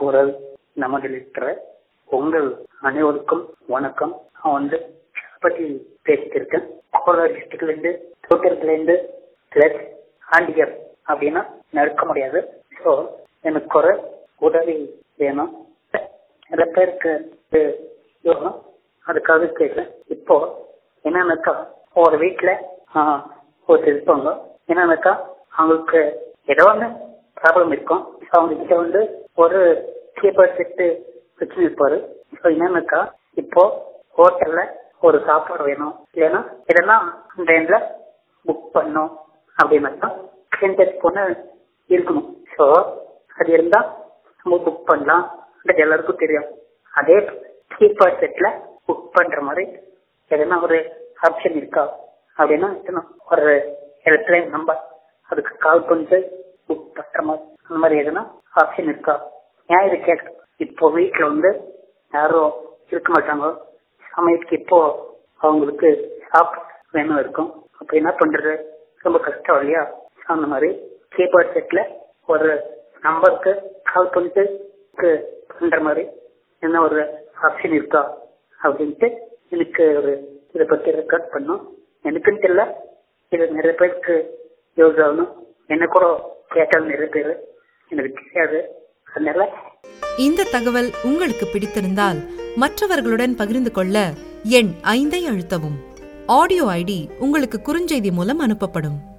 குரல் நமதில் இருக்கிற உங்கள் அனைவருக்கும் வணக்கம் நான் வந்து பத்தி பேசிட்டு இருக்கேன் கோலார் டிஸ்ட்ரிக்ட்ல இருந்து தோட்டத்துல இருந்து பிளஸ் ஹேண்டிகேப் அப்படின்னா நடக்க முடியாது ஸோ எனக்கு ஒரு உதவி வேணும் நிறைய பேருக்கு இது வேணும் அதுக்காக கேட்குறேன் இப்போ என்னன்னாக்கா ஒரு வீட்டுல ஆஹ், ஒரு இருப்பாங்க என்னன்னாக்கா அவங்களுக்கு ஏதோ ஒன்று ப்ராப்ளம் இருக்கும் So, அவங்க கிட்ட வந்து ஒரு கீபோர்ட் செட்டு வச்சு இருப்பாரு ஸோ என்னன்னாக்கா இப்போ ஹோட்டல்ல ஒரு சாப்பாடு வேணும் இல்லைன்னா இதெல்லாம் ட்ரெயின்ல புக் பண்ணோம் அப்படின்னாக்கா சென்டர் போன இருக்கணும் ஸோ அது இருந்தா நம்ம புக் பண்ணலாம் அது எல்லாருக்கும் தெரியும் அதே கீபோர்ட் செட்ல புக் பண்ற மாதிரி எதனா ஒரு ஆப்ஷன் இருக்கா அப்படின்னா இருக்கணும். ஒரு ஹெல்ப்லைன் நம்பர் அதுக்கு கால் பண்ணிட்டு புக் பண்ற மாதிரி அந்த மாதிரி எதனா ஆப்ஷன் இருக்கா ஏன் இது கேட்க இப்போ வீட்டுல வந்து யாரும் இருக்க மாட்டாங்க சமயத்துக்கு இப்போ அவங்களுக்கு சாப்பிட வேணும் இருக்கும் அப்ப என்ன பண்றது ரொம்ப கஷ்டம் இல்லையா அந்த மாதிரி கீபோர்ட் செட்ல ஒரு நம்பருக்கு கால் பண்ணிட்டு க்கு பண்ற மாதிரி என்ன ஒரு ஆப்ஷன் இருக்கா அப்படின்ட்டு எனக்கு ஒரு இதை பத்தி ரெக்கார்ட் பண்ணோம் எனக்குன்னு தெரியல இது நிறைய பேருக்கு யூஸ் ஆகணும் என்ன கூட கேட்டால் நிறைய பேர் எனக்கு தெரியாது அதனால இந்த தகவல் உங்களுக்கு பிடித்திருந்தால் மற்றவர்களுடன் பகிர்ந்து கொள்ள எண் ஐந்தை அழுத்தவும் ஆடியோ ஐடி உங்களுக்கு குறுஞ்செய்தி மூலம் அனுப்பப்படும்